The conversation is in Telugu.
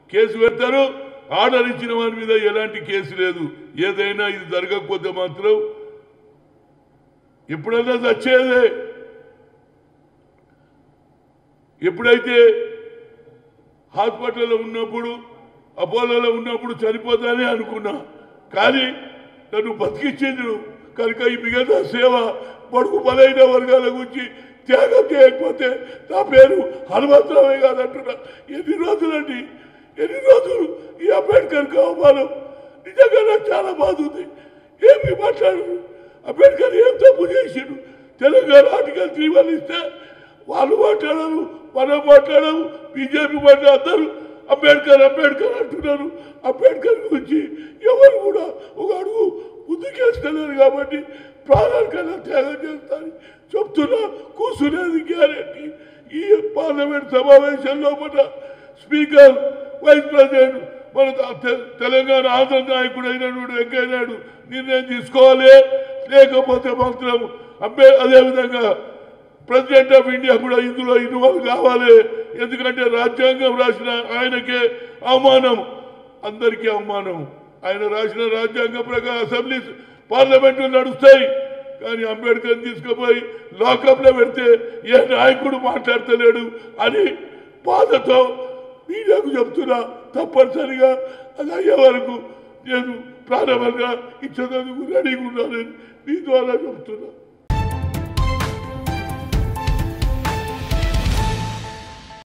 కేసు పెడతారు ఆర్డర్ ఇచ్చిన వారి మీద ఎలాంటి కేసు లేదు ఏదైనా ఇది జరగకపోతే మాత్రం ఎప్పుడైనా చచ్చేదే ఎప్పుడైతే హాస్పిటల్లో ఉన్నప్పుడు అపోలోలో ఉన్నప్పుడు చనిపోతానే అనుకున్నా కానీ నన్ను బతికించింది నువ్వు. కనుక ఈ మిగతా సేవ పొడుగు బలైన వర్గాల గురించి త్యాగం చేయకపోతే నా పేరు హనుమంతరావే కాదంటున్నా ఎన్ని రోజులండి ఎన్ని రోజులు ఈ అంబేద్కర్కి అవమానం నిజంగా నాకు చాలా బాధ ఉంది ఏమి మాట్లాడు అంబేద్కర్ ఏం తప్పు చేసిండు తెలంగాణ ఆర్టికల్ త్రీ వన్ ఇస్తే వాళ్ళు మాట్లాడరు మనం మాట్లాడము బీజేపీ వాళ్ళు అందరూ అంబేద్కర్ అంబేద్కర్ అంటున్నారు అంబేద్కర్ గురించి ఎవరు కూడా ఒక అడుగు ముందుకేస్తలేరు కాబట్టి ప్రాణానికన్నా త్యాగం చేస్తారని చెప్తున్నా కూర్చునేది గ్యారెంటీ ఈ పార్లమెంట్ సమావేశంలో మన స్పీకర్ వైస్ ప్రెసిడెంట్ మన తె- తెలంగాణ ఆంధ్ర నాయకుడు అయినటువంటి వెంకయ్య నాయుడు నిర్ణయం తీసుకోవాలి లేకపోతే మాత్రం అంబే అదేవిధంగా ప్రెసిడెంట్ ఆఫ్ ఇండియా కూడా ఇందులో ఇన్వాల్వ్ కావాలి ఎందుకంటే రాజ్యాంగం రాసిన ఆయనకే అవమానం అందరికీ అవమానం ఆయన రాసిన రాజ్యాంగం ప్రకారం అసెంబ్లీ పార్లమెంటు నడుస్తాయి కానీ అంబేద్కర్ తీసుకుపోయి లాకప్లో పెడితే ఏ నాయకుడు మాట్లాడతలేడు అని బాధతో మీడియాకు చెప్తున్నా తప్పనిసరిగా అది అయ్యే వరకు నేను ప్రారంభంగా ఇచ్చేందుకు రెడీగా ఉన్నానని మీ ద్వారా చెప్తున్నా